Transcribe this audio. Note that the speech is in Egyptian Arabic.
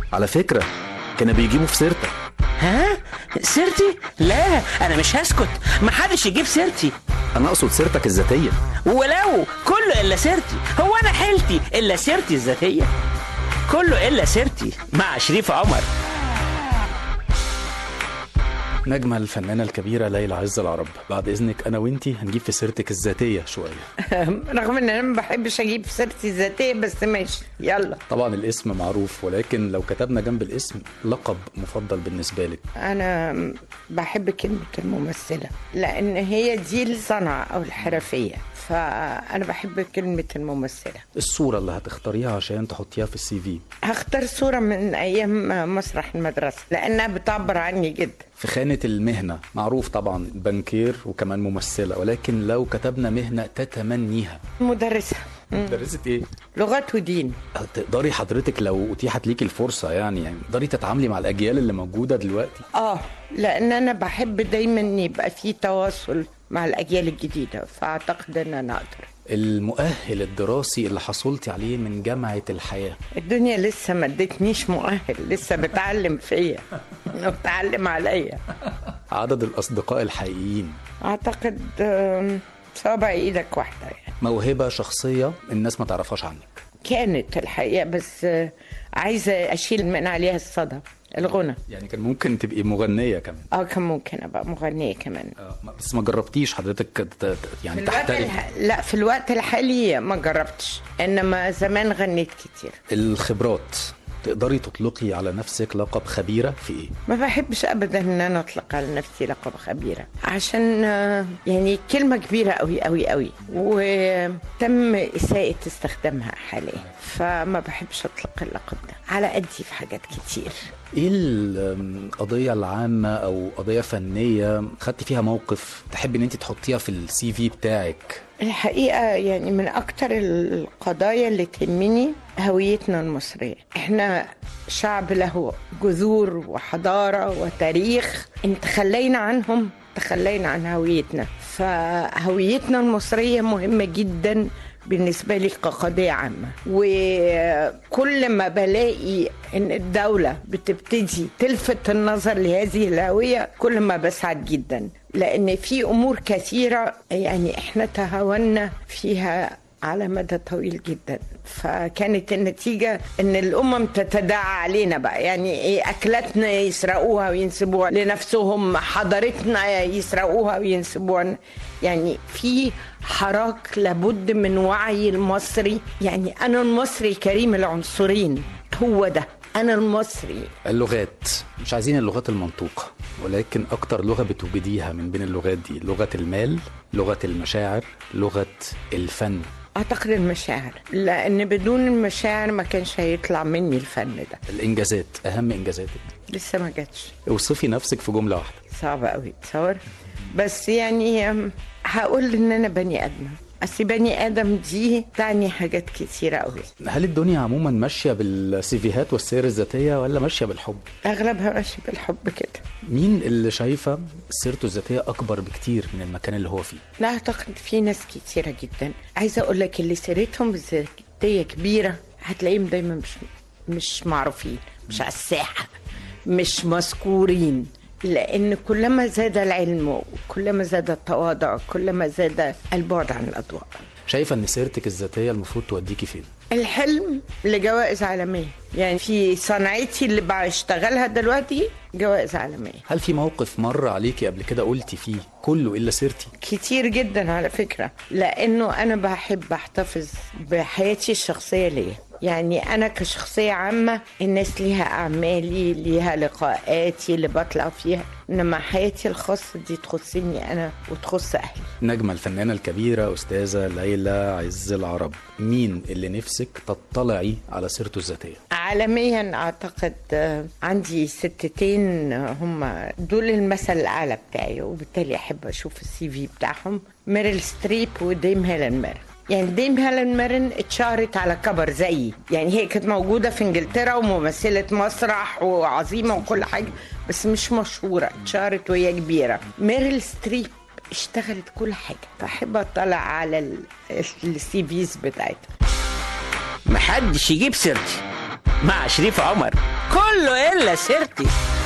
على فكرة كانوا بيجيبوا في سيرتك ها سيرتي لا انا مش هسكت محدش يجيب سيرتي أنا أقصد سيرتك الذاتية ولو كله الا سيرتي هو انا حيلتي الا سيرتي الذاتيه كله الا سيرتي مع شريف عمر نجمة الفنانة الكبيرة ليلى عز العرب بعد إذنك أنا وإنتي هنجيب في سيرتك الذاتية شوية رغم ان انا ما بحبش اجيب سيرتي الذاتيه بس ماشي يلا طبعا الاسم معروف ولكن لو كتبنا جنب الاسم لقب مفضل بالنسبة لك انا بحب كلمه الممثله لان هي دي الصنعه او الحرفيه فانا بحب كلمه الممثله الصورة اللي هتختاريها عشان تحطيها في السي في هختار صوره من ايام مسرح المدرسه لانها بتعبر عني جدا في خانة المهنة معروف طبعا بنكير وكمان ممثلة ولكن لو كتبنا مهنة تتمنيها مدرسه مدرسة ايه؟ لغات ودين تقدري حضرتك لو اتيحت ليكي الفرصة يعني يعني تقدري تتعاملي مع الأجيال اللي موجودة دلوقتي اه لان انا بحب دايما يبقى في تواصل مع الاجيال الجديده فاعتقد ان انا اقدر المؤهل الدراسي اللي حصلتي عليه من جامعة الحياة الدنيا لسه ما ادتنيش مؤهل لسه بتعلم فيا وبتعلم عليا عدد الأصدقاء الحقيقيين اعتقد آم، صابع ايدك واحده يعني موهبة شخصية الناس ما تعرفهاش عنك كانت الحقيقه بس آه، عايزه اشيل من عليها الصدى الغنى يعني كان ممكن تبقي مغنية كمان اه كان ممكن ابقى مغنيه كمان آه، بس ما جربتيش حضرتك ت- ت- يعني في الوقت تحترفي الح... لا في الوقت الحالي ما جربتش انما زمان غنيت كتير الخبرات تقدري تطلقي على نفسك لقب خبيرة في ايه؟ ما بحبش ابدا ان انا اطلق على نفسي لقب خبيره عشان آه، يعني كلمه كبيره قوي قوي قوي وتم اساءه استخدامها حاليا فما بحبش اطلق اللقب ده على قدي في حاجات كتير ايه القضية العامة او قضية فنية خدتي فيها موقف تحبي ان انت تحطيها في السي في بتاعك الحقيقة يعني من أكتر القضايا اللي تهمني هويتنا المصرية احنا شعب له جذور وحضارة وتاريخ ان تخلينا عنهم تخلينا عن هويتنا فهويتنا المصرية مهمة جدا بالنسبة لي كقضية عامة وكل ما بلاقي ان الدولة بتبتدي تلفت النظر لهذه الهوية كل ما بسعد جدا لان في امور كثيرة يعني احنا تهاونا فيها على مدى طويل جدا فكانت النتيجة ان الامم تتداعى علينا بقى يعني ايه اكلاتنا يسرقوها وينسبوها لنفسهم حضارتنا يسرقوها وينسبوها يعني في حراك لابد من وعي المصري يعني انا المصري كريم العنصرين هو ده انا المصري اللغات مش عايزين اللغات المنطوقة ولكن أكتر لغة بتوجديها من بين اللغات دي لغة المال لغة المشاعر لغة الفن اعتقد المشاعر لان بدون المشاعر ما كانش هيطلع مني الفن ده الإنجازات أهم إنجازاتك لسه ما جاتش اوصفي نفسك في جملة واحدة صعب قوي تصور بس يعني أم، هقول ان انا بني ادم اصل بني ادم دي تعني حاجات كتيرة قوي هل الدنيا عموما ماشية بالسيفيهات والسير الذاتية ولا ماشية بالحب؟ اغلبها ماشي بالحب كده مين اللي شايفة سيرته الذاتية أكبر بكتير من المكان اللي هو فيه؟ لا اعتقد في ناس كتيرة جدا عايزة اقول لك اللي سيرتهم ذاتية كبيرة هتلاقيهم دايما مش مش معروفين مش على الساحة مش مذكورين لان كلما زاد العلم وكلما زاد التواضع كلما زاد البعد عن الاضواء شايفة إن سيرتك الذاتية المفروض توديكي فين؟ الحلم لجوائز عالمية يعني في صنعتي اللي بشتغلها دلوقتي جوائز عالمية هل في موقف مر عليكي قبل كده قلتي فيه كله إلا سيرتي؟ كتير جدا على فكرة لأنه أنا بحب أحتفظ بحياتي الشخصية ليا يعني أنا كشخصية عامة الناس ليها أعمالي ليها لقاءاتي اللي بطلع فيها إنما حياتي الخاصة دي تخصني أنا وتخص أهلي نجمة الفنانة الكبيرة أستاذة ليلى عز العرب مين اللي نفسك تطلعي على سيرته الذاتية؟ عالميا اعتقد آه، عندي ستتين آه، هم دول المثل الاعلى بتاعي وبالتالي احب اشوف السي في بتاعهم ميريل ستريب وديم هيلين ميرن يعني ديم هيلين ميرن اتشهرت على كبر زيي يعني هي كانت موجودة في انجلترا وممثلة مسرح وعظيمة وكل حاجة بس مش مشهورة اتشهرت وهي كبيرة ميريل ستريب اشتغلت كل حاجة فأحب أطلع على السي فيز بتاعتها محدش يجيب سيرتي مع شريف عمر كله إلا سيرتي